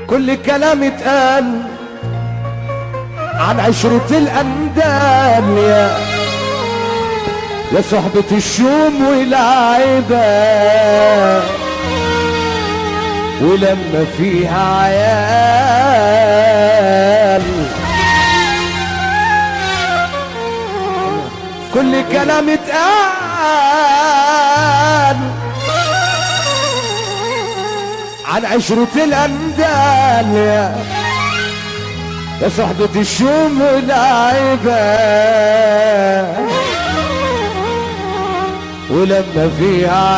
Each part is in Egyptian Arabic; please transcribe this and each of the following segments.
كل كلام اتقال عن عشرة الأندال يا يا صحبة الشوم والعيبة ولما فيها عيال كل كلام اتقال عن عشرة الأندال يا يا صحبة الشوم والعيبة ولما فيها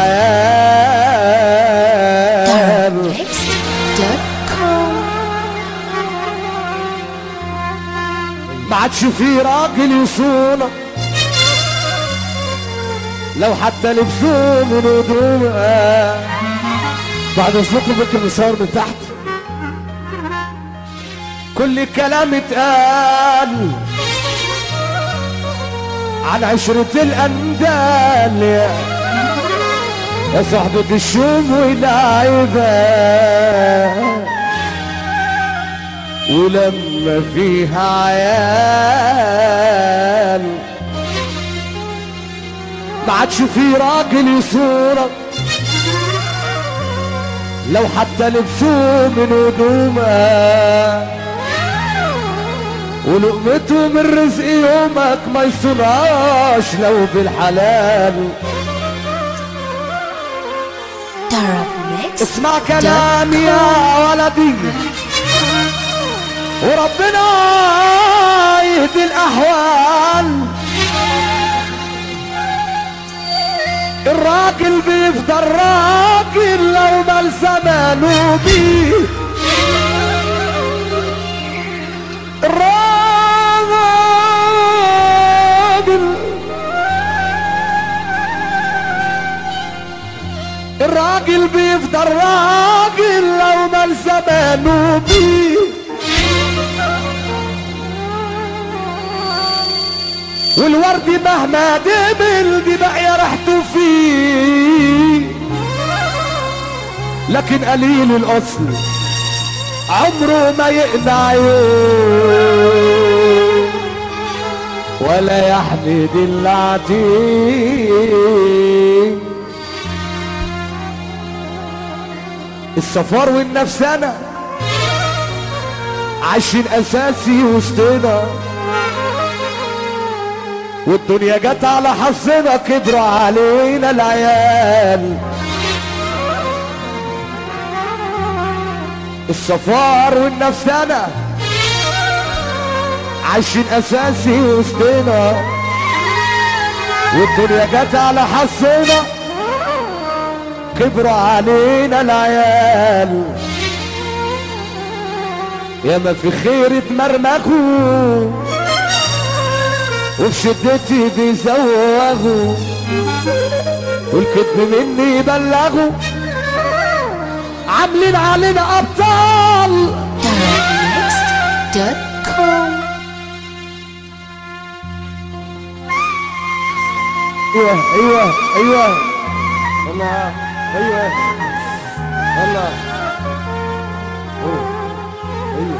عيال Darkmix.com ما عادش في راجل يصونك لو حتى لبسوه من هدومه بعد اذنكم ممكن نصور من تحت كل كلام اتقال عن عشرة الأندال يا يا صحبة الشوم والعيبة ولما فيها عيال ما عادش في راجل يصورك لو حتى لبسوه من هدومه ولقمته من رزق يومك ما يصونهاش لو بالحلال Darkmix اسمع كلامي يا ولدي وربنا يهدي الاحوال الراجل بيفضل راجل لو مال زمانه بيه الراجل الراجل بيفضل راجل لو مال زمانه بيه والورد مهما دبل دي باقية ريحته فيه لكن قليل الاصل عمره ما يقنع يوم ولا يحمد العتيق الصفار والنفسانة عايشين اساسي وسطنا والدنيا جت على حظنا كبروا علينا العيال الصفار والنفسانة عايشين اساسي وسطنا والدنيا جت على حظنا كبروا علينا العيال ياما في خير اتمرمخوا وفي شدتي بيزوغوا والكذب مني يبلغوا عاملين علينا ابطال Darkmix.com ايوه ايوه ايوه الله ايوه الله أوه. ايوه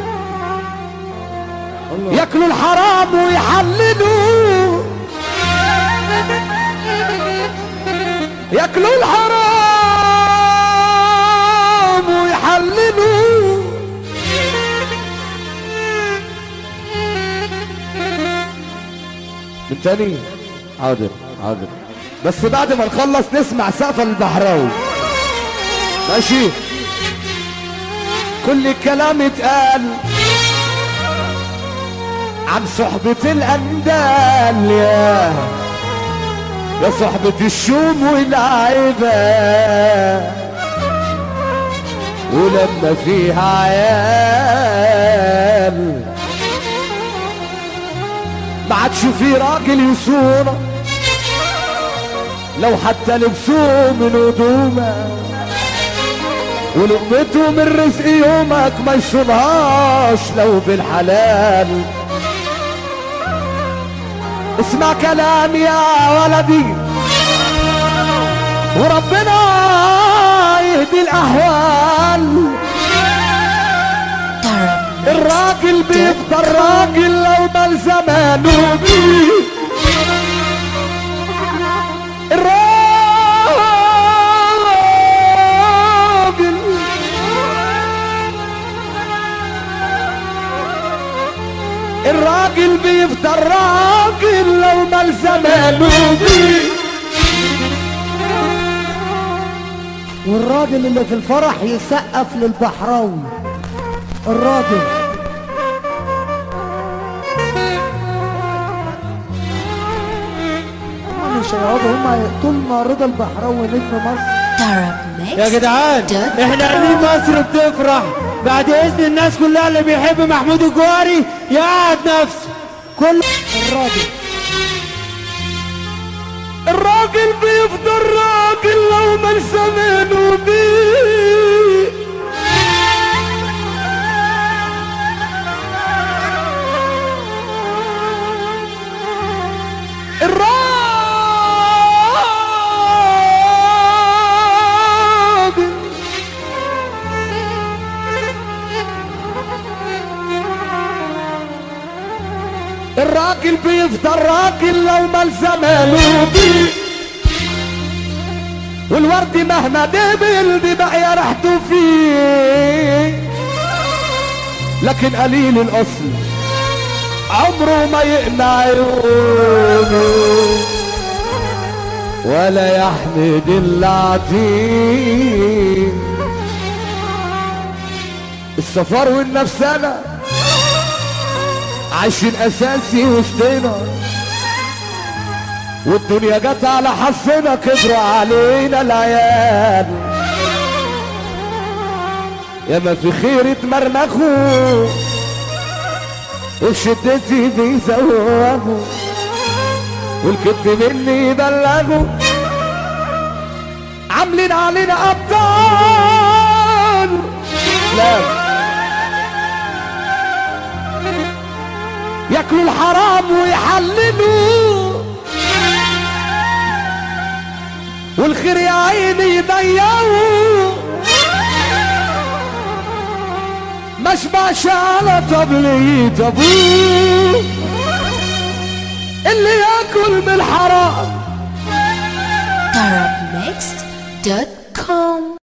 الله ياكلوا الحرام ويحللوا ياكلوا الحرام ويحللوا من تاني حاضر حاضر بس بعد ما نخلص نسمع سقف البحراوي ماشي كل الكلام اتقال عن صحبة الأندال يا يا صحبة الشوم والعيبة ولما فيها عيال ما عادش في راجل يصونه لو حتى لبسوه من هدومه ولقمته من رزق يومك ما يصونهاش لو بالحلال اسمع كلامي يا ولدي وربنا يهدي الاحوال الراجل بيفضل راجل لو مال زمانه بيه الراجل الراجل بيفضل راجل لو مال زمانه بيه والراجل اللي في الفرح يسقف للبحراوي الراجل هم مش هيقعدوا هم طول ما رضا البحراوي نجم مصر Arab يا Mix. جدعان dot احنا com. قاعدين مصر بتفرح بعد اذن الناس كلها اللي بيحب محمود الجوهري يقعد نفسه كل الراجل الراجل بيفضل راجل لو ما زمانه بيه الراجل الراجل بيفضل راجل لو ما زمانه بيه والورد مهما دبل دي بقى ريحته فيه لكن قليل الاصل عمره ما يقنع عيونه ولا يحمد العتيق السفر والنفسانه عايشين اساسي وسطنا والدنيا جت على حظنا كبروا علينا العيال يا ما في خير اتمرمخوا وفي شدتي بيزوغوا والكذب مني يبلغوا عاملين علينا ابطال لا ياكلوا الحرام ويحللوا والخير يا عيني يضيعوا مشبعش على طبلية ابوه اللي ياكل من الحرام Arab Mix. dot com.